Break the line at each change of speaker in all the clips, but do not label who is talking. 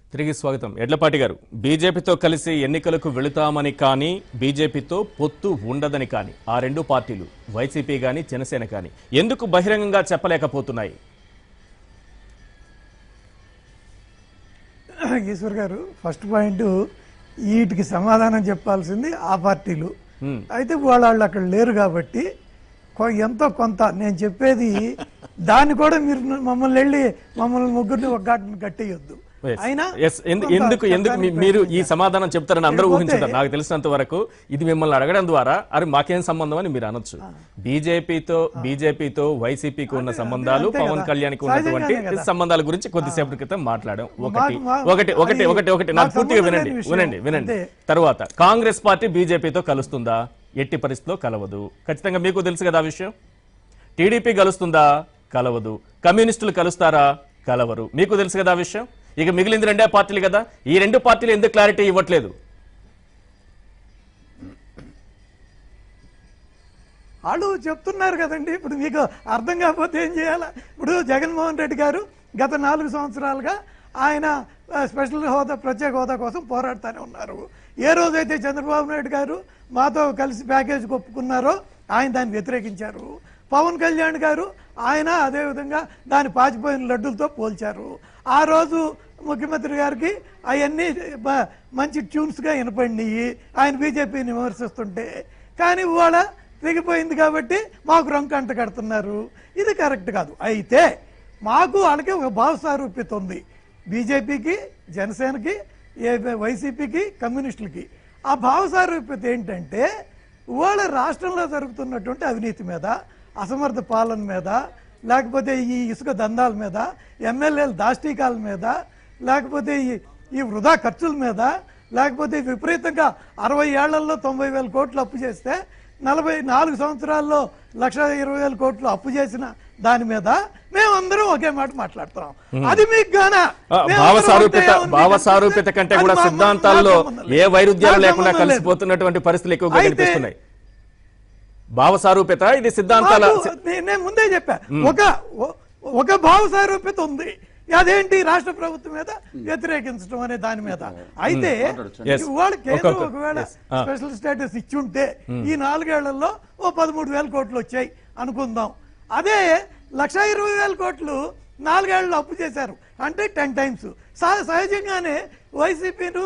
తిరిగి స్వాగతం ఎడ్లపాటి గారు బీజేపీతో కలిసి ఎన్నికలకు వెళుతామని కానీ బీజేపీతో పొత్తు ఉండదని కానీ ఆ రెండు పార్టీలు వైసీపీ కానీ జనసేన కానీ ఎందుకు బహిరంగంగా చెప్పలేకపోతున్నాయి
ఈశ్వర్ గారు ఫస్ట్ పాయింట్ వీటికి సమాధానం చెప్పాల్సింది ఆ పార్టీలు
హ్మ్.
అయితే వాళ్ళ వాళ్ళు అక్కడ లేరు కాబట్టి కొ- ఎంతో కొంత నేను చెప్పేది దాన్ని కూడా మీరు మమ్మల్ని వెళ్ళి మమ్మల్ని ముగ్గురిని ఒక ఘాటుని కట్టేయొద్దు
Yes.
అయినా
Yes. ఎందు-
కొంత
ఎందుకు ఎందుకు మీ-
చెప్పడానికి
మీరు ఈ
ప్రయత్నించాను.
సమాధానం చెప్తారని అందరూ
లేకపోతే-
ఊహించుతారు నాకు తెలిసినంత వరకు ఇది మిమ్మల్ని అడగడం ద్వారా అరే మాకేం సంబంధం అని మీరు అనొచ్చు బీజేపీతో బీజేపీతో వైసీపీకి ఉన్న సంబంధాలు
అంతే
పవన్
కదా.
కళ్యాణ్కి ఉన్నటువంటి
సహజంగానే కదా.
సంబంధాల గురించి కొద్దిసేపటి క్రితం మాట్లాడాం ఒకటి
మాకు- మా-
ఒకటి ఒకటి
అది
ఒకటి ఒకటి నాకు
మాకు
పూర్తిగా
సంబంధం
వినండి
లేని విషయం.
వినండి వినండి
అంతే.
తర్వాత కాంగ్రెస్ పార్టీ బీజేపీతో కలుస్తుందా ఎట్టి పరిస్థితిలో కలవదు ఖచ్చితంగా మీకు తెలుసు కదా ఆ విషయం టీడీపీ కలుస్తుందా కలవదు కమ్యూనిస్టులు కలుస్తారా కలవరు మీకు తెలుసు కదా ఆ విషయం ఇక మిగిలింది రెండే పార్టీలు కదా ఈ రెండు పార్టీలు ఎందుకు క్లారిటీ ఇవ్వట్లేదు
వాళ్ళు చెప్తున్నారు కదండి ఇప్పుడు మీకు అర్థం కాకపోతే ఏం చేయాలా ఇప్పుడు జగన్మోహన్ రెడ్డి గారు గత నాలుగు సంవత్సరాలుగా ఆయన ఆ, స్పెషల్ హోదా ప్రత్యేక హోదా కోసం పోరాడుతూనే ఉన్నారు ఏ రోజైతే చంద్రబాబు నాయుడు గారు మాతో కలిసి ప్యాకేజ్ ఒప్పుకున్నారో ఆయన దాన్ని వ్యతిరేకించారు పవన్ కళ్యాణ్ గారు ఆయన అదేవిధంగా దాని పాచిపోయిన లడ్డులతో పోల్చారు ఆ రోజు ముఖ్యమంత్రి గారికి అవన్నీ బ- మంచి ట్యూన్స్గా వినపడినాయి ఆయన బీజేపీని విమర్శిస్తుంటే కానీ ఇవాళ తెగిపోయింది కాబట్టి మాకు రంకు అంట కడుతున్నారు ఇది కరెక్ట్ కాదు అయితే మాకు వాళ్ళకి ఒక భావ సారూప్యత ఉంది బీజేపీకి జనసేనకి ఏ వైసీపీకి కమ్యూనిస్టులకి ఆ భావ సారూప్యత ఏంటంటే ఇవాళ రాష్ట్రంలో జరుగుతున్నటువంటి అవినీతి మీద అసమర్థ పాలన మీద లేకపోతే ఈ ఇసుక దందాల మీద ఎమ్మెల్యేల దాష్టీకాల మీద లేకపోతే ఈ ఈ వృధా ఖర్చుల మీద లేకపోతే విపరీతంగా అరవై ఏళ్లలో తొంభై వేల కోట్లు అప్పు చేస్తే నలభై నాలుగు సంవత్సరాల్లో లక్ష ఇరవై వేల కోట్లు అప్పు చేసిన దాని మీద మేమందరం ఒకే మాట మాట్లాడుతున్నాం అది మీకు గాన
ఆ,
మేమందరం
భావ
ఒకటే
సారూప్యత
ఉంది
భావ
కనిపిస్తే
సారూప్యత కంటే
అది
కూడా
మా- మా-
సిద్ధాంతాల్లో
నాకు సంబంధం
ఏ
లేదు.
వైరుధ్యాలు
నాకు
లేకుండా
సంబంధం లేదు.
కలిసిపోతున్నటువంటి పరిస్థితులు ఎక్కువగా
అయితే-
కనిపిస్తున్నాయి భావ సారూప్యత ఇది సిద్ధాంతాల
మాకు నే- నేను ముందే చెప్పా ఒక ఒ- ఒక భావ సారూప్యత ఉంది అదేంటి రాష్ట్ర ప్రభుత్వం మీద వ్యతిరేకించడం అనే దాని మీద అయితే
Yes.
ఇవాళ కేంద్రం
ఒక-
ఒకవేళ
yes. Ah.
స్పెషల్ స్టేటస్ ఇచ్చుంటే ఈ నాలుగేళ్లలో ఓ పదమూడు వేల కోట్లు వచ్చాయి అనుకుందాం అదే లక్ష ఇరవై వేల కోట్లు నాలుగేళ్లలో అప్పు చేశారు అంటే టెన్ టైమ్స్ సహజంగానే వైసీపీను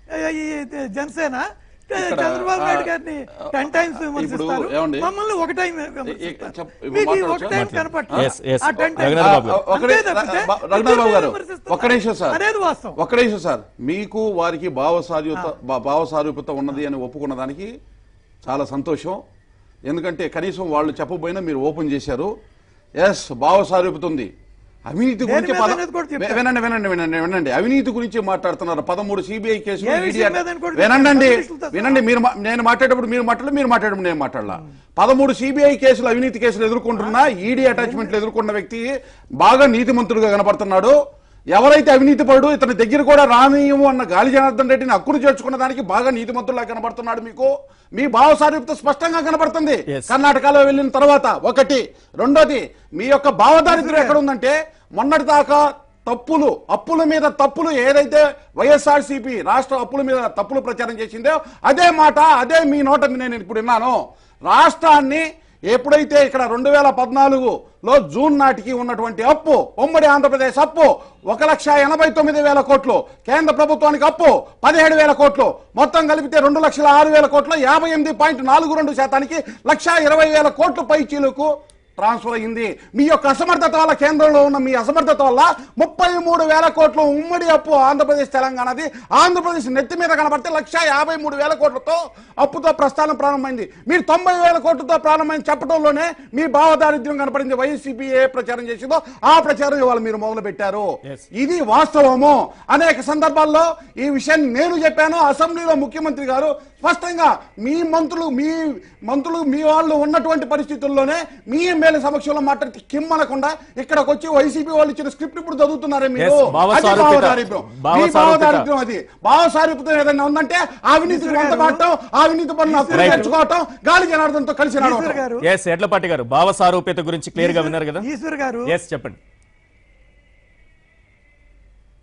ఈ జనసేన చంద్రబాబు నాయుడు గారిని టెన్ టైమ్స్ విమర్శిస్తారు
ఏమండి?
మమ్మల్ని ఒక టైం
ఈ-
విమర్శిస్తారు.
చెప్ప-
మీకు ఈ ఒక
మాట్లాడొచ్చా?
టైం
మాట్లాడు.
కనపట్లేదు.
Yes, yes.
ఆ 10 times
రఘునాథ్ బాబు గారు.
ఒకటే
అంతే తప్పితే
ర- రఘునాథ్ బాబు గారు
విమర్శిస్తున్నారు.
ఒక్క నిమిషం సార్
అనేది వాస్తవం
ఒక్క నిమిషం సార్ మీకు వారికి భావ సారూప్యత భా- భావ సారూప్యత ఉన్నది అని ఒప్పుకున్న దానికి చాలా సంతోషం ఎందుకంటే కనీసం వాళ్ళు చెప్పబోయినా మీరు ఓపెన్ చేశారు ఎస్ భావ సారూప్యత ఉంది అవినీతి
దేని
గురించి
మీద
పద-
అనేది కూడా చెప్పారు.
వినండి వినండి వినండి వినండి అవినీతి గురించి మాట్లాడుతున్నారు పదమూడు సిబిఐ కేసులు
ఏ విషయం
ED
మీద అని కూడా
వినండి
కమ్యూనిస్టులతో సహా.
వినండి మీరు మా- నేను మాట్లాడేటప్పుడు మీరు మాట్లాడలేదు మీరు మాట్లాడేటప్పుడు నేను మాట్లాడాల పదమూడు సిబిఐ కేసులు అవినీతి కేసులు ఎదుర్కొంటున్న ఈడీ అటాచ్మెంట్లు ఎదుర్కొన్న వ్యక్తి బాగా నీతిమంతుడుగా కనపడుతున్నాడు ఎవరైతే అవినీతి పరుడు ఇతని దగ్గర కూడా రానీయము అన్న గాలి జనార్దన్ రెడ్డిని హక్కును చేర్చుకున్న దానికి బాగా నీతిమంతుడులా కనబడుతున్నాడు మీకు మీ భావ సారూప్యత స్పష్టంగా కనబడుతుంది
Yes.
కర్ణాటకలో వెళ్ళిన తర్వాత ఒకటి రెండోది మీ యొక్క భావదారిద్ర్యం ఎక్కడ ఉందంటే మొన్నటి దాకా తప్పులు అప్పుల మీద తప్పులు ఏదైతే వైఎస్ఆర్సీపీ రాష్ట్ర అప్పుల మీద తప్పులు ప్రచారం చేసిందో అదే మాట అదే మీ నోట నేను ఇప్పుడు విన్నాను రాష్ట్రాన్ని ఎప్పుడైతే ఇక్కడ రెండు వేల పద్నాలుగులో జూన్ నాటికి ఉన్నటువంటి అప్పు ఉమ్మడి ఆంధ్రప్రదేశ్ అప్పు ఒక లక్ష ఎనభై తొమ్మిది వేల కోట్లు కేంద్ర ప్రభుత్వానికి అప్పు పదిహేడు వేల కోట్లు మొత్తం కలిపితే రెండు లక్షల ఆరు వేల కోట్లు యాభై ఎనిమిది పాయింట్ నాలుగు రెండు శాతానికి లక్ష ఇరవై వేల కోట్లు పై చీలకు ట్రాన్స్ఫర్ అయింది మీ యొక్క అసమర్థత వల్ల కేంద్రంలో ఉన్న మీ అసమర్థత వల్ల ముప్పై మూడు వేల కోట్లు ఉమ్మడి అప్పు ఆంధ్రప్రదేశ్ తెలంగాణది ఆంధ్రప్రదేశ్ నెత్తి మీద కనబడితే లక్ష యాభై మూడు వేల కోట్లతో అప్పుతో ప్రస్థానం ప్రారంభమైంది మీరు తొంభై వేల కోట్లతో ప్రారంభమైంది చెప్పడంలోనే మీ భావదారిద్ర్యం కనపడింది వైసీపీ ఏ ప్రచారం చేసిందో ఆ ప్రచారం ఇవాళ మీరు మొదలు పెట్టారు
Yes.
ఇది వాస్తవము అనేక సందర్భాల్లో ఈ విషయాన్ని నేను చెప్పాను అసెంబ్లీలో ముఖ్యమంత్రి గారు స్పష్టంగా మీ మంత్రులు మీ మంత్రులు మీ వాళ్ళు ఉన్నటువంటి పరిస్థితుల్లోనే మీ ఎమ్మెల్యే సమక్షంలో మాట్లాడితే కిమ్మనకుండా ఇక్కడికి వచ్చి వైసీపీ వాళ్ళు ఇచ్చిన స్క్రిప్ట్ ఇప్పుడు చదువుతున్నారే మీరు
Yes, భావ
అది
సారూప్యత.
భావదారిద్ర్యం
భావ
మీ
సారూప్యత.
భావదారిద్ర్యం అది భావ సారూప్యత ఏదైనా ఉందంటే అవినీతి
ఈశ్వర్
కొంత
గారు.
పడటం అవినీతి పనులు హక్కులు
Right.
తెచ్చుకోవటం గాలి జనార్దన్తో కలిసి
ఈశ్వర్
నడవటం
గారు
ఎస్ ఎడ్లపాటి గారు భావ సారూప్యత గురించి క్లియర్ గా విన్నారు కదా
ఈశ్వర్ గారు
ఎస్ చెప్పండి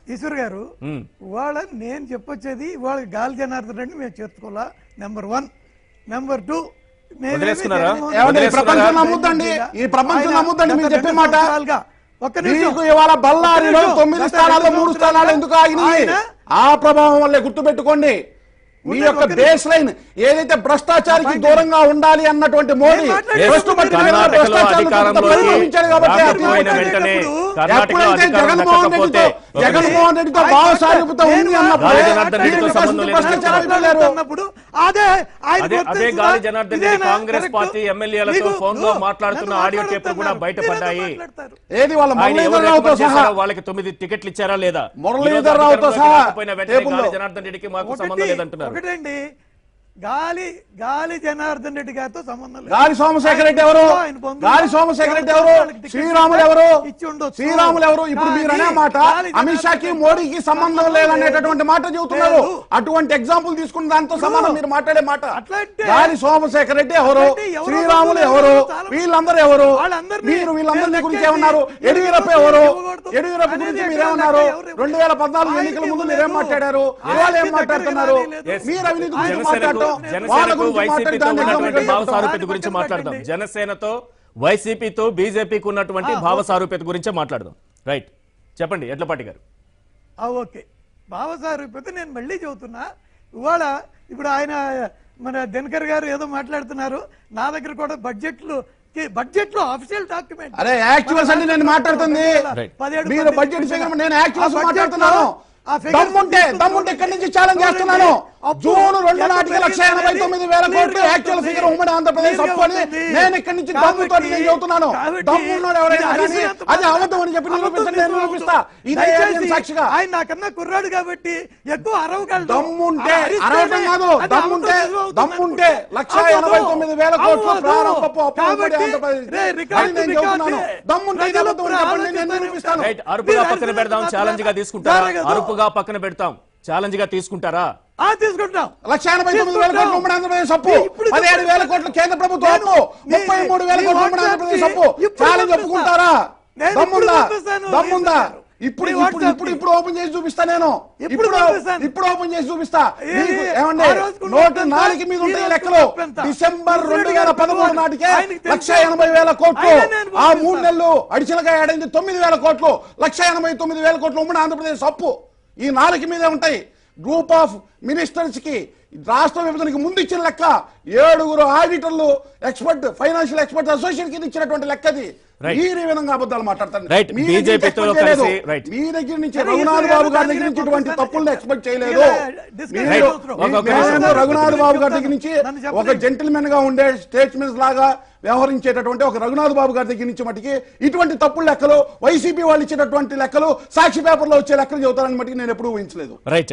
ఈశ్వర్ గారు
ఉమ్.
ఇవాళ నేను చెప్పొచ్చేది ఇవాళ గాలి జనార్దన్ రెడ్డి మేము చేర్చుకోవాలా నెంబర్ వన్ నెంబర్ టూ మేమేమి
వదిలేసుకున్నారా?
జగన్మోహన్
ఏమండి, ఈ
రెడ్డి
ప్రపంచం
గారి
నమ్ముద్దండి ఈ ప్రపంచం
ఆయన
నమ్ముద్దండి మీరు
గత
చెప్పే
రెండు
మాట
సంవత్సరాలుగా ఒక్క నిమిషం.
మీకు ఇవాళ బళ్ళారిలో
ఒక్క నిమిషం.
తొమ్మిది
గత
స్థానాల్లో
రెండు
మూడు స్థానాలు ఎందుకు ఆగినాయి
ఆయన
ఆ ప్రభావం వల్లే గుర్తుపెట్టుకోండి మీ
ఉండండి,
యొక్క
ఒక్క
బేస్ లైన్ ఏదైతే భ్రష్టాచారికి
పాయింట్
దూరంగా ఉండాలి అన్నటువంటి మోడీ
నేను మాట్లాడేది
భ్రష్టు పట్టిన
కర్ణాటకలో
భ్రష్టాచారం
అధికారంలోకి
పరిణమించాడు కాబట్టి
రాకపోయిన
అతను
వెంటనే
ఎప్పుడైతే
కర్ణాటకలో
ఎప్పుడైతే
అధికారం
జగన్మోహన్
దక్కకపోతే
రెడ్డితో జగన్మోహన్ రెడ్డితో
ఆయన
భావ
మాట్లాడు-
సారూప్యత ఉంది
నేను
అన్నప్పుడు
గాలి జనార్దన్ రెడ్డితో
మీరు
సంబంధం లేదు.
భ్రష్టాచారానికి వెళ్ళారు
అన్నప్పుడు అదే ఆయన
అదే అదే
గుర్తించిందా?
గాలి జనార్దన్ రెడ్డి
ఇదేనా
కాంగ్రెస్
కరెక్ట్?
పార్టీ ఎమ్మెల్యేలతో
మీకు-
ఫోన్ లో
నువ్వు
మాట్లాడుతున్న
నన్ను
ఆడియో టేపులు కూడా
మాట్లాడుతున్నారు.
బయటపడ్డాయి
మీరేదో మాట్లాడతారు.
ఏది వాళ్ళ
ఆయన ఎవరు
మురళీధర్ రావుతో
రికమెండ్
సహా
చేశారో వాళ్ళకి తొమ్మిది టికెట్లు ఇచ్చారా లేదా
మురళీధర్
ఈ రోజు
రావుతో
అధికారంలోకి
సహా
రాకపోయిన వెంటనే
టేబుల్లో.
గాలి జనార్దన్ రెడ్డికి మాకు సంబంధం
ఒకటి
లేదంటున్నారు
ఒకటండి గాలి గాలి జనార్దన్ రెడ్డి గారితో సంబంధం లేదు
గాలి సోమశేఖర్ రెడ్డి ఎవరు
ఆయన బంధువులు
గాలి సోమశేఖర్ రెడ్డి ఎవరు
వాళ్ళకి టికెట్
శ్రీరాములు ఎవరు
ఇచ్చి ఉండొచ్చు.
శ్రీరాములు ఎవరు ఇప్పుడు మీరు అనే
కానీ
మాట
గాలి
అమిత్ షాకి
జనార్దన్
మోడీకి సంబంధం లేదనేటటువంటి మాట చెబుతున్నారు
లేదు.
అటువంటి ఎగ్జాంపుల్ తీసుకున్న దాంతో
ఇప్పుడు
సంబంధం మీరు మాట్లాడే మాట
అట్లంటే-
గాలి సోమశేఖర్ రెడ్డి ఎవరు
అట్లంటే ఎవరో
శ్రీరాములు
బంధువులు
ఎవరు
ఎవరో చాలా-
వీళ్ళందరూ ఎవరు
వాళ్ళందరినీ
మీరు వీళ్ళందరినీ
నేను
గురించి
లెక్కేసి
ఏమన్నారు
ఎవరు
యడియూరప్ప
ఎవరు
ఎవరు
ఇవ్వకూడదు
యడియూరప్ప
అనేది
గురించి
ఎక్కడ
మీరేమన్నారు
లెక్క ఎవరు-
రెండు వేల పద్నాలుగు
ఆయనకి
ఎన్నికల ముందు
ఇవ్వలేదు.
మీరేం మాట్లాడారు
ఆయనకి
ఇవాళ ఏం
దగ్గరగా
మాట్లాడుతున్నారు
రాలేదు.
మీరు అవినీతి గురించి
జనసేనకు
మాట్లాడటం వాళ్ళ
జనసేనకు
గురించి
వైసీపీతో
మాట్లాడటం దాన్ని
ఉన్నటువంటి
గమనించడం.
భావ సారూప్యత
దాన్ని
గురించి
పక్కన
మాట్లాడదాం
పెట్టండి.
జనసేనతో వైసీపీతో బీజేపీకి ఉన్నటువంటి
ఆ,
భావ
ఓకే.
సారూప్యత గురించే మాట్లాడదాం రైట్ చెప్పండి ఎడ్లపాటి గారు
ఆ, ఓకే బాబాసాహెబ్ నేను మళ్ళీ చెబుతున్నా ఇవాళ ఇప్పుడు ఆయన మన దినకర్ గారు ఏదో మాట్లాడుతున్నారు నా దగ్గర కూడా బడ్జెట్లు బడ్జెట్ లో అఫీషియల్ డాక్యుమెంట్
అరే యాక్చువల్స్ అండి నేను మాట్లాడుతుంది
Right.
మీరు బడ్జెట్ ఫిగర్ నేను యాక్చువల్స్ మాట్లాడుతున్నాను దమ్ముంటే దమ్ముంటే ఇక్కడి నుంచి ఛాలెంజ్ చేస్తున్నాను జూన్ రెండు నాటికి లక్ష ఎనభై తొమ్మిది వేల కోట్లు యాక్చువల్ ఫిగర్ ఉమ్మడి ఆంధ్రప్రదేశ్ అప్పు అని నేను ఇక్కడి నుంచి దమ్ముతో నేను చెబుతున్నాను దమ్మున్నాడు ఎవరైనా కానీ అది అబద్ధం అని చెప్పి నిరూపించండి నేను నిరూపిస్తా ఇదే ఏలియన్ సాక్షిగా
ఆయన నాకన్నా కుర్రాడు కాబట్టి ఎక్కువ అరవగలడు
దమ్ముంటే
ఆ అరిస్తేనే
అరవటం కాదు
అది
దమ్ముంటే
అబద్ధం నిజం అవుతుంది
దమ్ముంటే
అనుకుంటా.
లక్ష
అవ్వదు.
ఎనభై తొమ్మిది వేల కోట్లు
అవ్వదు.
ప్రారంభపు అప్పు ఉమ్మడి
కాబట్టి
ఆంధ్రప్రదేశ్
రే, రికార్డు
అని నేను
రికార్డు
చెబుతున్నాను
రే.
దమ్ముంటే ఇది
ప్రజలు
అబద్ధం అని చెప్పండి నేను
ఆలోచిస్తూనే
నిరూపిస్తాను
రైట్ అరుపుగా
మీరు
పక్కన పెడదాం
అరిసినంత
ఛాలెంజ్ గా
మాత్రాన
తీసుకుంటారా
జరగదు.
అరుపుగా పక్కన పెడతాం ఛాలెంజ్ గా తీసుకుంటారా
ఆ తీసుకుంటాం
లక్ష ఎనభై తొమ్మిది వేల కోట్ల ఉమ్మడి ఆంధ్రప్రదేశ్ అప్పు
ఇప్పుడు
పదిహేడు వేల కోట్ల కేంద్ర ప్రభుత్వం అప్పు
నేను-
ముప్పై మూడు వేల
మీ
కోట్ల ఉమ్మడి
వాట్సాప్
ఆంధ్రప్రదేశ్
కి
అప్పు
ఇప్పుడు
ఛాలెంజ్
పంపిస్తా.
ఒప్పుకుంటారా
నేను ఇప్పుడు
దమ్ముందా
పంపిస్తాను.
దమ్ముందా
ఈశ్వర్
ఇప్పుడు
మీ
ఇప్పుడు
వాట్సాప్
ఇప్పుడు
కి.
ఇప్పుడు ఓపెన్ చేసి చూపిస్తా నేను
ఇప్పుడు
ఇప్పుడు
పంపిస్తాను.
ఇప్పుడు ఓపెన్ చేసి చూపిస్తా
ఏ-
మీకు
ఏ-
ఏమండి
ఆ రోజుకున్న
నోటు
అప్పు ఎంత?
నాలుగు మీద
ఈ
ఉంటాయి
రోజుకున్న
లెక్కలు
అప్పు ఎంత?
డిసెంబర్
ముసలి
రెండు వేల
గారు
పదమూడు
పెద్దవాడు.
నాటికే
ఆయనకి తెలుసు.
లక్ష ఎనభై వేల కోట్లు
అయినా నేను
ఆ
పంపిస్తాను.
మూడు నెలలు అడిచిలగా ఏడైంది తొమ్మిది వేల కోట్లు లక్ష ఎనభై తొమ్మిది వేల కోట్లు ఉమ్మడి ఆంధ్రప్రదేశ్ అప్పు ఈ నాలుగు మీదే ఉంటాయి గ్రూప్ ఆఫ్ మినిస్టర్స్ కి రాష్ట్ర విభజనకి ముందు ఇచ్చిన లెక్క ఏడుగురు ఆడిటర్లు ఎక్స్పర్ట్ ఫైనాన్షియల్ ఎక్స్పర్ట్ అసోసియేషన్ కింద ఇచ్చినటువంటి లెక్కది
Right.
మీరు ఈ విధంగా అబద్ధాలు మాట్లాడతారు
Right.
మీ దగ్గర నుంచి
BJP తో
expect చేయలేదు.
కలిసి, right.
మీ దగ్గర నుంచి
కానీ
రఘునాథ్
ఈశ్వర్
బాబు
గారు
గారి దగ్గర
దాన్ని
నుంచి ఇటువంటి
పంపిస్తాను.
తప్పులను ఎక్స్పెక్ట్ చేయలేదు
ఇలా discuss
మీరు-
చేయవసరం.
ఒక- ఒక
మేము
నిమిషం.
రఘునాథ్ బాబు గారి దగ్గర నుంచి
నన్ను
ఒక
చెప్పండి.
జెంటిల్మెన్ గా ఉండే స్టేట్స్మెన్స్ లాగా వ్యవహరించేటటువంటి ఒక రఘునాథ్ బాబు గారి దగ్గర నుంచి మటుకి ఇటువంటి తప్పుడు లెక్కలు వైసీపీ వాళ్ళు ఇచ్చేటటువంటి లెక్కలు సాక్షి పేపర్లో వచ్చే లెక్కలు చెబుతారని మటుకు నేను ఎప్పుడూ ఊహించలేదు
రైట్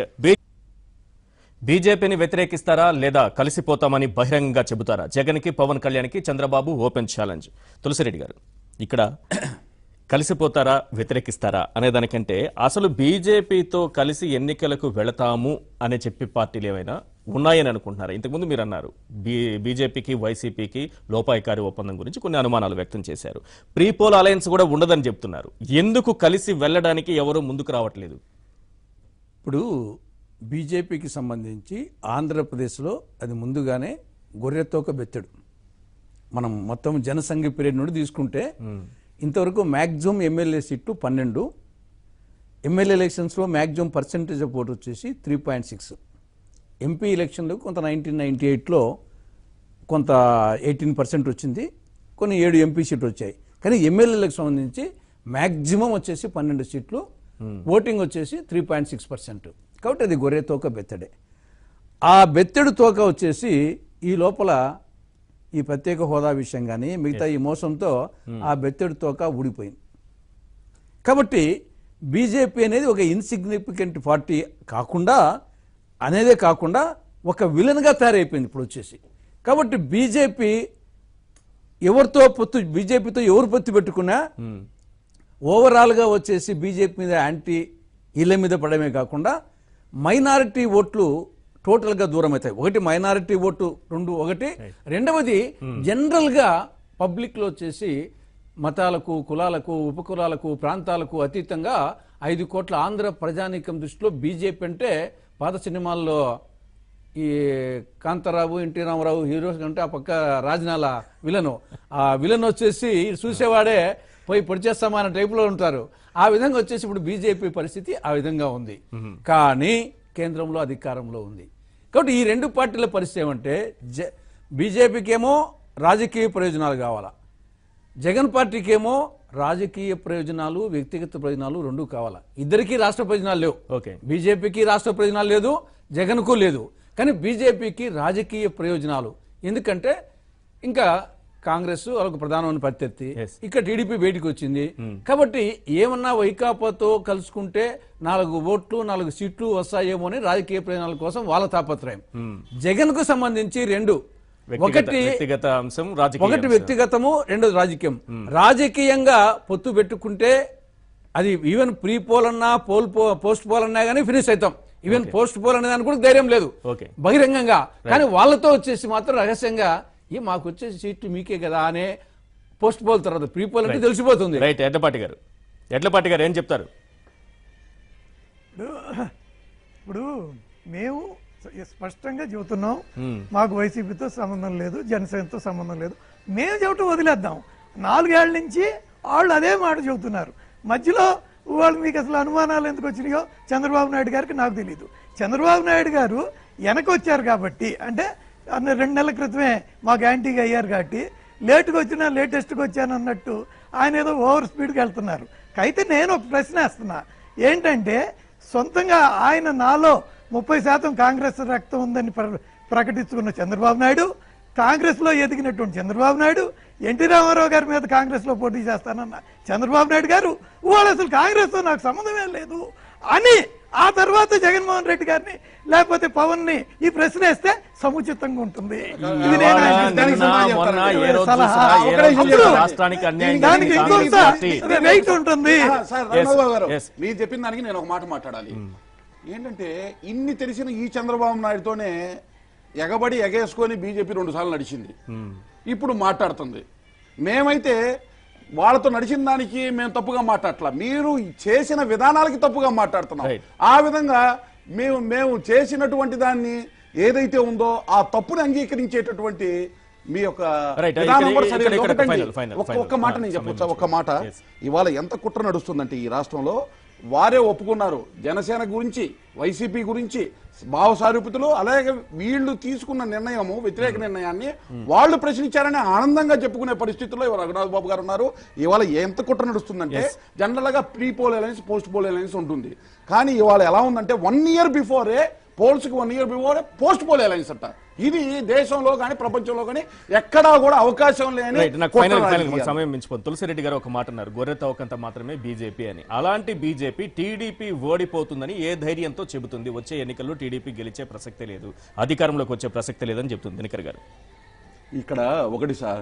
బీజేపీని వ్యతిరేకిస్తారా లేదా కలిసిపోతామని బహిరంగంగా చెబుతారా జగన్కి పవన్ కళ్యాణ్కి చంద్రబాబు ఓపెన్ ఛాలెంజ్ తులసిరెడ్డి గారు ఇక్కడ కలిసిపోతారా వ్యతిరేకిస్తారా అనే దానికంటే అసలు బీజేపీతో కలిసి ఎన్నికలకు వెళతాము అని చెప్పి పార్టీలు ఏమైనా ఉన్నాయని అనుకుంటున్నారా ఇంతకుముందు మీరు అన్నారు బీ బీజేపీకి వైసీపీకి లోపాయికారి ఒప్పందం గురించి కొన్ని అనుమానాలు వ్యక్తం చేశారు ప్రీపోల్ అలయన్స్ కూడా ఉండదని చెప్తున్నారు ఎందుకు కలిసి వెళ్ళడానికి ఎవరూ ముందుకు రావట్లేదు
ఇప్పుడు బీజేపీకి సంబంధించి ఆంధ్రప్రదేశ్లో అది ముందుగానే గొర్రెతోక బెత్తడు మనం మొత్తం జనసంఘ పీరియడ్ నుండి తీసుకుంటే ఇంతవరకు మ్యాక్సిమం ఎమ్మెల్యే సీట్లు పన్నెండు ఎమ్మెల్యే ఎలక్షన్స్లో మ్యాక్సిమం పర్సెంటేజ్ ఆఫ్ ఓట్ వచ్చేసి త్రీ పాయింట్ సిక్స్ ఎంపీ ఎలక్షన్లో కొంత నైన్టీన్ నైన్టీ ఎయిట్లో కొంత ఎయిటీన్ పర్సెంట్ వచ్చింది కొన్ని ఏడు ఎంపీ సీట్లు వచ్చాయి కానీ ఎమ్మెల్యేలకు సంబంధించి మ్యాక్సిమం వచ్చేసి పన్నెండు సీట్లు ఓటింగ్ వచ్చేసి త్రీ పాయింట్ సిక్స్ పర్సెంట్ కాబట్టి అది గొర్రె తోక బెత్తడే ఆ బెత్తెడు తోక వచ్చేసి ఈ లోపల ఈ ప్రత్యేక హోదా విషయం కానీ మిగతా ఈ మోసంతో ఆ బెత్తెడు తోక ఊడిపోయింది కాబట్టి బీజేపీ అనేది ఒక ఇన్సిగ్నిఫికెంట్ పార్టీ కాకుండా అనేదే కాకుండా ఒక విలన్గా తయారైపోయింది ఇప్పుడు వచ్చేసి కాబట్టి బీజేపీ ఎవరితో పొత్తు బీజేపీతో ఎవరు పొత్తు పెట్టుకున్నా ఓవరాల్గా వచ్చేసి బీజేపీ మీద యాంటీ ఇళ్ళ మీద పడమే కాకుండా మైనారిటీ ఓట్లు టోటల్గా దూరం అవుతాయి ఒకటి మైనారిటీ ఓటు రెండు ఒకటి రెండవది జనరల్గా పబ్లిక్లో వచ్చేసి మతాలకు కులాలకు ఉపకులాలకు ప్రాంతాలకు అతీతంగా ఐదు కోట్ల ఆంధ్ర ప్రజానీకం దృష్టిలో బీజేపీ అంటే పాత సినిమాల్లో ఈ కాంతారావు ఎన్టీ రామారావు హీరోస్ కంటే ఆ పక్క రాజనాల విలను ఆ విలన్ వచ్చేసి చూసేవాడే పోయి పొడి చేస్తామా అనే టైపులో ఉంటారు ఆ విధంగా వచ్చేసి ఇప్పుడు బీజేపీ పరిస్థితి ఆ విధంగా ఉంది కానీ కేంద్రంలో అధికారంలో ఉంది కాబట్టి ఈ రెండు పార్టీల పరిస్థితి ఏమంటే జ బీజేపీకి ఏమో రాజకీయ ప్రయోజనాలు కావాలా జగన్ పార్టీకి ఏమో రాజకీయ ప్రయోజనాలు వ్యక్తిగత ప్రయోజనాలు రెండు కావాలా ఇద్దరికీ రాష్ట్ర ప్రయోజనాలు లేవు
ఓకే
బీజేపీకి రాష్ట్ర ప్రయోజనాలు లేదు జగన్కు లేదు కానీ బీజేపీకి రాజకీయ ప్రయోజనాలు ఎందుకంటే ఇంకా కాంగ్రెస్ వాళ్ళకు ప్రధానమైన ప్రత్యర్థి
Yes.
ఇక్కడ టీడీపీ బయటికి వచ్చింది కాబట్టి ఏమన్నా వైకాపాతో కలుసుకుంటే నాలుగు ఓట్లు నాలుగు సీట్లు వస్తాయేమో అని రాజకీయ ప్రయోజనాల కోసం వాళ్ళ తాపత్రయం జగన్ కు సంబంధించి రెండు
వ్యక్తిగత
ఒకటి
వ్యక్తిగత అంశం రాజకీయ
ఒకటి
అంశం.
వ్యక్తిగతము రెండోది రాజకీయం రాజకీయంగా పొత్తు పెట్టుకుంటే అది ఈవెన్ ప్రీ పోల్ అన్నా పోల్ పో- పోస్ట్ పోల్ అన్నా కానీ ఫినిష్ అవుతాం ఈవెన్ పోస్ట్ పోల్ అనే దానికి కూడా ధైర్యం లేదు
ఓకే.
బహిరంగంగా కానీ వాళ్ళతో వచ్చేసి మాత్రం రహస్యంగా ఈ మాకు వచ్చే సీట్లు మీకే కదా అనే పోస్ట్ పోల్ తర్వాత ప్రీ పోల్ అంటే తెలిసిపోతుంది
రైట్ ఎడ్లపాటి గారు ఎడ్లపాటి గారు ఏం చెప్తారు
ఇప్పుడు మేము స్పష్టంగా చెబుతున్నాం మాకు వైసీపీతో సంబంధం లేదు జనసేనతో సంబంధం లేదు మేము చెబుతూ వదిలేద్దాం నాలుగేళ్ల నుంచి వాళ్ళు అదే మాట చెబుతున్నారు మధ్యలో వాళ్ళు మీకు అసలు అనుమానాలు ఎందుకు వచ్చినాయో చంద్రబాబు నాయుడు గారికి నాకు తెలియదు చంద్రబాబు నాయుడు గారు వెనక వచ్చారు కాబట్టి అంటే అన్న రెండు నెలల క్రితమే మాకు యాంటీగా అయ్యారు కాబట్టి లేటుగా వచ్చినా లేటెస్ట్గా వచ్చాను అన్నట్టు ఆయన ఏదో ఓవర్ స్పీడ్కి వెళ్తున్నారు అయితే నేను ఒక ప్రశ్న వేస్తున్నా ఏంటంటే సొంతంగా ఆయన నాలో ముప్పై శాతం కాంగ్రెస్ రక్తం ఉందని ప్ర- ప్రకటించుకున్న చంద్రబాబు నాయుడు కాంగ్రెస్ లో ఎదిగినటువంటి చంద్రబాబు నాయుడు ఎన్టీ రామారావు గారి మీద కాంగ్రెస్ లో పోటీ చేస్తానన్న చంద్రబాబు నాయుడు గారు వాళ్ళు అసలు కాంగ్రెస్ తో నాకు సంబంధమే లేదు అని ఆ తర్వాత జగన్మోహన్ రెడ్డి గారిని లేకపోతే పవన్ ని ఈ ప్రశ్న వేస్తే సముచితంగా ఉంటుంది ఇది నేను
ఇవాళ,
ఆయనకి
దానికి
నిన్న,
సమాధానం
మొన్న
చెప్తారా?
ఏ రోజు
సలహా.
చూసినా, ఏ
ఒకటే
రోజు
విషయం
చూసినా
చెప్పాలి.
రాష్ట్రానికి అన్యాయం
దానికి
జరిగింది
ఇంకొంత
కాంగ్రెస్ పార్టీ
వెయిట్ ఉంటుంది
ఆ, సార్
Yes,
రామారావు గారు
yes.
మీరు చెప్పిన దానికి నేను ఒక మాట మాట్లాడాలి ఏంటంటే ఇన్ని తెలిసిన ఈ చంద్రబాబు నాయుడుతోనే ఎగబడి ఎగేసుకొని బీజేపీ రెండు సార్లు నడిచింది ఇప్పుడు మాట్లాడుతుంది మేమైతే వాళ్ళతో నడిచిన దానికి మేము తప్పుగా మాట్లాడట్లా మీరు చేసిన విధానాలకి తప్పుగా మాట్లాడుతున్నాం
Right.
ఆ విధంగా మేము మేము చేసినటువంటి దాన్ని ఏదైతే ఉందో ఆ తప్పుని అంగీకరించేటటువంటి మీ యొక్క
Right.
విధానం కూడా
ఇక్కడ-
సరైనది.
ఇక్కడ-
ఒకటండి.
final, final,
ఒక్క-
final.
ఒక్క మాట
ఆ,
నేను చెప్పొచ్చా
సమయం
ఒక్క మాట
Yes.
ఇవాళ ఎంత కుట్ర నడుస్తుందంటే ఈ రాష్ట్రంలో వారే ఒప్పుకున్నారు జనసేన గురించి వైసీపీ గురించి భావ సారూపితులు అలాగే వీళ్ళు తీసుకున్న నిర్ణయము వ్యతిరేక నిర్ణయాన్ని వాళ్ళు ప్రశ్నించారని ఆనందంగా చెప్పుకునే పరిస్థితుల్లో ఇవాళ రఘునాథ్ బాబు గారు ఉన్నారు ఇవాళ ఎంత కుట్ర నడుస్తుందంటే జనరల్ గా pre poll alliance post poll alliance ఉంటుంది కానీ ఇవాళ ఎలా ఉందంటే వన్ ఇయర్ బిఫోరే పోల్స్ కి one year before post poll alliance అంట ఇది దేశంలో కానీ ప్రపంచంలో కానీ ఎక్కడా కూడా అవకాశం లేని
రైట్ నాకు
కుట్ర
ఫైనల్ ఫైనల్
రాజకీయాలు.
సమయం మించిపోతుంది తులసిరెడ్డి గారు ఒక మాట అన్నారు గొర్రె తవ్వకంత మాత్రమే బీజేపీ అని అలాంటి బీజేపీ టీడీపీ ఓడిపోతుందని ఏ ధైర్యంతో చెబుతుంది వచ్చే ఎన్నికల్లో టీడీపీ గెలిచే ప్రసక్తే లేదు అధికారంలోకి వచ్చే ప్రసక్తే లేదని చెప్తుంది దినకర్ గారు
ఇక్కడ ఒకటి సార్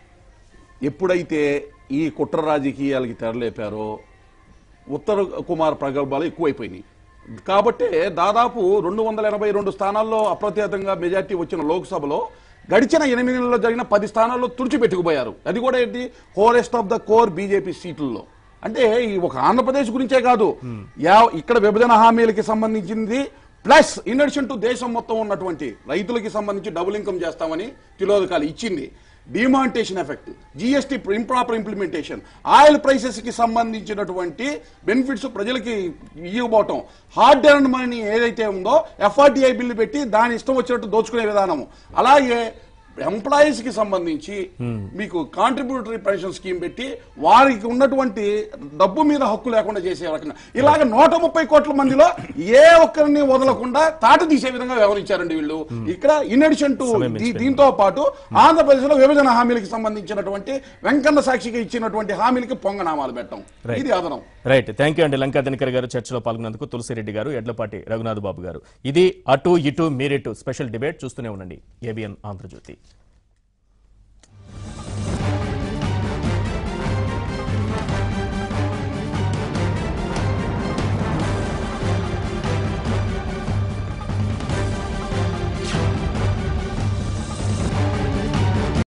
ఎప్పుడైతే ఈ కుట్ర రాజకీయాలకి తెరలేపారో ఉత్తర కుమార్ ప్రగల్భాలు ఎక్కువైపోయినాయి కాబట్టి దాదాపు రెండు వందల ఎనభై రెండు స్థానాల్లో అప్రత్యేకంగా మెజార్టీ వచ్చిన లోక్సభలో గడిచిన ఎనిమిది నెలల్లో జరిగిన పది స్థానాల్లో తుడిచిపెట్టుకుపోయారు అది కూడా ఏంటి corest of the core BJP సీట్లలో అంటే ఈ ఒక ఆంధ్రప్రదేశ్ గురించే కాదు యా ఇక్కడ విభజన హామీలకి సంబంధించింది ప్లస్ ఇన్ అడిషన్ టు దేశం మొత్తం ఉన్నటువంటి రైతులకి సంబంధించి డబుల్ ఇన్కమ్ చేస్తామని తిలోదకాలు ఇచ్చింది demonetisation effect GST improper implementation oil prices కి సంబంధించినటువంటి బెనిఫిట్స్ ప్రజలకి ఇవ్వబోవటం హార్డ్ ఎర్న్ మనీ ఏదైతే ఉందో ఎఫ్ఆర్డిఐ బిల్లు పెట్టి దాని ఇష్టం వచ్చినట్టు దోచుకునే విధానము అలాగే ఎంప్లాయీస్ కి సంబంధించి మీకు కాంట్రిబ్యూటరీ పెన్షన్ స్కీమ్ పెట్టి వారికి ఉన్నటువంటి డబ్బు మీద హక్కు లేకుండా చేసే రకంగా ఇలాగ నూట ముప్పై కోట్ల మందిలో ఏ ఒక్కరిని వదలకుండా తాట తీసే విధంగా వ్యవహరించారండి వీళ్ళు ఇక్కడ ఇన్ అడిషన్ టు
సమయం మించిపోయింది.
దీంతో పాటు ఆంధ్రప్రదేశ్ లో విభజన హామీలకి సంబంధించినటువంటి వెంకన్న సాక్షిగా ఇచ్చినటువంటి హామీలకి పొంగనామాలు పెట్టడం
Right.
ఇది అదనం
రైట్ థ్యాంక్ యూ అండి లంకా దినకర్ గారు చర్చలో పాల్గొన్నందుకు తులసిరెడ్డి గారు ఎడ్లపాటి రఘునాథ్ బాబు గారు ఇది అటు ఇటు మీరిటు స్పెషల్ డిబేట్ చూస్తూనే ఉండండి ఏబిఎన్ ఆంధ్రజ్యోతి